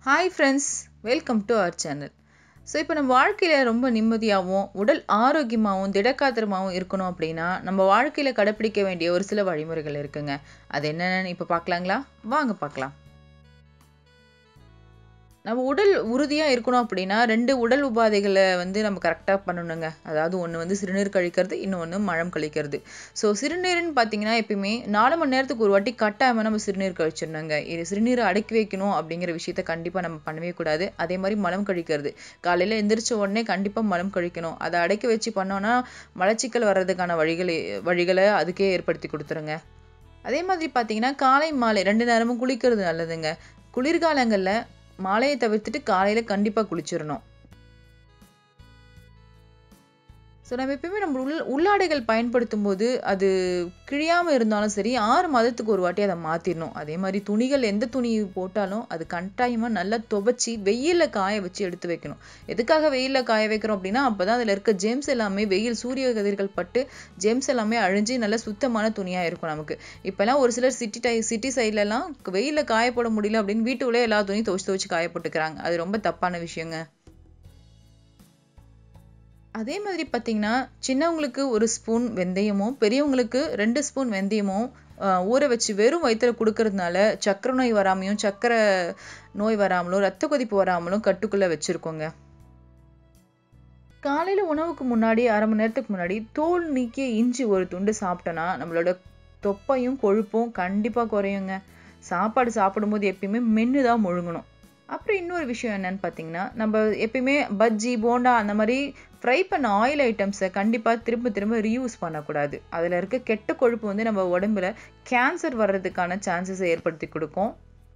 hi friends welcome to our channel so இப்போ நம்ம வாழ்க்கையில் ரொம்ப நிம்மதியாகவும் உடல் ஆரோக்கியமாகவும் திடக்காத்திரமாகவும் இருக்கணும் அப்படின்னா நம்ம வாழ்க்கையில் கடைப்பிடிக்க வேண்டிய ஒரு சில வழிமுறைகள் இருக்குங்க அது என்னென்னு இப்போ பார்க்கலாங்களா வாங்க பார்க்கலாம் நம்ம உடல் உறுதியாக இருக்கணும் அப்படின்னா ரெண்டு உடல் உபாதைகளை வந்து நம்ம கரெக்டாக பண்ணணுங்க அதாவது ஒன்று வந்து சிறுநீர் கழிக்கிறது இன்னொன்று மலம் கழிக்கிறது ஸோ சிறுநீர்னு பார்த்தீங்கன்னா எப்பயுமே நாலு மணி நேரத்துக்கு ஒரு வாட்டி கட்டாயமாக நம்ம சிறுநீர் கழிச்சிடணுங்க இது சிறுநீரை அடக்கி வைக்கணும் அப்படிங்கிற விஷயத்த கண்டிப்பாக நம்ம பண்ணவே கூடாது அதே மாதிரி மலம் கழிக்கிறது காலையில் எந்திரிச்ச உடனே கண்டிப்பாக மலம் கழிக்கணும் அதை அடக்கி வச்சு பண்ணோன்னா மலச்சிக்கல் வர்றதுக்கான வழிகளை வழிகளை அதுக்கே ஏற்படுத்தி கொடுத்துருங்க அதே மாதிரி பார்த்தீங்கன்னா காலை மாலை ரெண்டு நேரமும் குளிக்கிறது நல்லதுங்க குளிர்காலங்களில் மாலையை தவிர்த்துட்டு காலையில் கண்டிப்பாக குளிச்சிடணும் ஸோ நம்ம எப்பயுமே நம்ம உள் உள்ளாடைகள் பயன்படுத்தும் போது அது கிழியாமல் இருந்தாலும் சரி ஆறு மாதத்துக்கு ஒரு வாட்டி அதை மாற்றிடணும் அதே மாதிரி துணிகள் எந்த துணி போட்டாலும் அது கட்டாயமாக நல்லா துவைச்சி வெயிலில் காய வச்சு எடுத்து வைக்கணும் எதுக்காக வெயிலில் காய வைக்கிறோம் அப்படின்னா அப்போ தான் அதில் இருக்க ஜெம்ஸ் எல்லாமே வெயில் சூரிய கதிர்கள் பட்டு ஜெம்ஸ் எல்லாமே அழிஞ்சு நல்ல சுத்தமான துணியாக இருக்கும் நமக்கு இப்போல்லாம் ஒரு சிலர் சிட்டி டை சிட்டி சைட்லலாம் வெயிலில் காய போட முடியல அப்படின்னு வீட்டுக்குள்ளே எல்லா துணியும் துவச்சி துவச்சி காய போட்டுக்கிறாங்க அது ரொம்ப தப்பான விஷயங்க அதே மாதிரி பார்த்தீங்கன்னா சின்னவங்களுக்கு ஒரு ஸ்பூன் வெந்தயமும் பெரியவங்களுக்கு ரெண்டு ஸ்பூன் வெந்தயமும் ஊற வச்சு வெறும் வயிற்றுல கொடுக்கறதுனால சக்கரை நோய் வராமையும் சக்கரை நோய் வராமலும் ரத்த கொதிப்பு வராமலும் கட்டுக்குள்ளே வச்சுருக்கோங்க காலையில் உணவுக்கு முன்னாடி அரை மணி நேரத்துக்கு முன்னாடி தோல் நீக்கிய இஞ்சி ஒரு துண்டு சாப்பிட்டோன்னா நம்மளோட தொப்பையும் கொழுப்பும் கண்டிப்பாக குறையுங்க சாப்பாடு சாப்பிடும்போது எப்பயுமே மென்று தான் முழுங்கணும் அப்புறம் இன்னொரு விஷயம் என்னன்னு பார்த்தீங்கன்னா நம்ம எப்பயுமே பஜ்ஜி போண்டா அந்த மாதிரி ஃப்ரை பண்ண ஆயில் ஐட்டம்ஸை கண்டிப்பாக திரும்ப திரும்ப ரீயூஸ் பண்ணக்கூடாது அதில் இருக்க கெட்ட கொழுப்பு வந்து நம்ம உடம்புல கேன்சர் வர்றதுக்கான சான்சஸை ஏற்படுத்தி கொடுக்கும்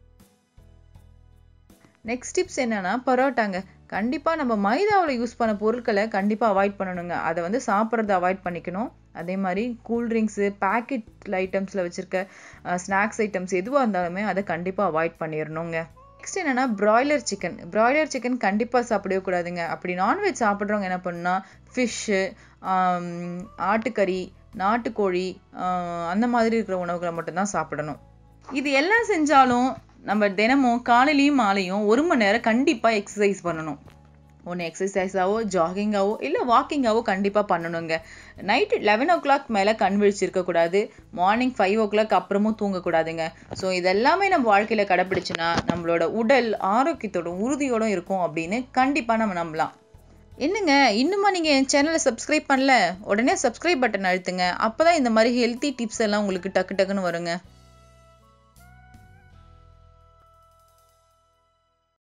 நெக்ஸ்ட் டிப்ஸ் என்னன்னா பரோட்டாங்க கண்டிப்பாக நம்ம மைதாவில் யூஸ் பண்ண பொருட்களை கண்டிப்பாக அவாய்ட் பண்ணணுங்க அதை வந்து சாப்பிட்றத அவாய்ட் பண்ணிக்கணும் அதே மாதிரி கூல்ட்ரிங்க்ஸு பேக்கெட் ஐட்டம்ஸில் வச்சுருக்க ஸ்நாக்ஸ் ஐட்டம்ஸ் எதுவாக இருந்தாலுமே அதை கண்டிப்பாக அவாய்ட் பண்ணிடணுங்க நெக்ஸ்ட் என்னன்னா பிராய்லர் சிக்கன் பிராய்லர் சிக்கன் கண்டிப்பாக சாப்பிடவே கூடாதுங்க அப்படி நான்வெஜ் சாப்பிட்றவங்க என்ன பண்ணுன்னா ஃபிஷ்ஷு ஆட்டுக்கறி நாட்டுக்கோழி அந்த மாதிரி இருக்கிற உணவுகளை மட்டும்தான் சாப்பிடணும் இது எல்லாம் செஞ்சாலும் நம்ம தினமும் காலையிலையும் மாலையும் ஒரு மணி நேரம் கண்டிப்பாக எக்ஸசைஸ் பண்ணணும் ஒன்று எக்ஸசைஸாவோ ஜாகிங்காவோ இல்லை வாக்கிங்காவோ கண்டிப்பாக பண்ணணுங்க நைட்டு லெவன் ஓ கிளாக் மேலே கண் விழிச்சிருக்கக்கூடாது மார்னிங் ஃபைவ் ஓ கிளாக் அப்புறமும் தூங்கக்கூடாதுங்க ஸோ இதெல்லாமே நம்ம வாழ்க்கையில் கடைப்பிடிச்சுன்னா நம்மளோட உடல் ஆரோக்கியத்தோட உறுதியோடும் இருக்கும் அப்படின்னு கண்டிப்பாக நம்ம நம்பலாம் என்னங்க இன்னுமா நீங்கள் என் சேனலை சப்ஸ்கிரைப் பண்ணல உடனே சப்ஸ்கிரைப் பட்டன் அழுத்துங்க அப்போ தான் இந்த மாதிரி ஹெல்த்தி டிப்ஸ் எல்லாம் உங்களுக்கு டக்கு டக்குன்னு வருங்க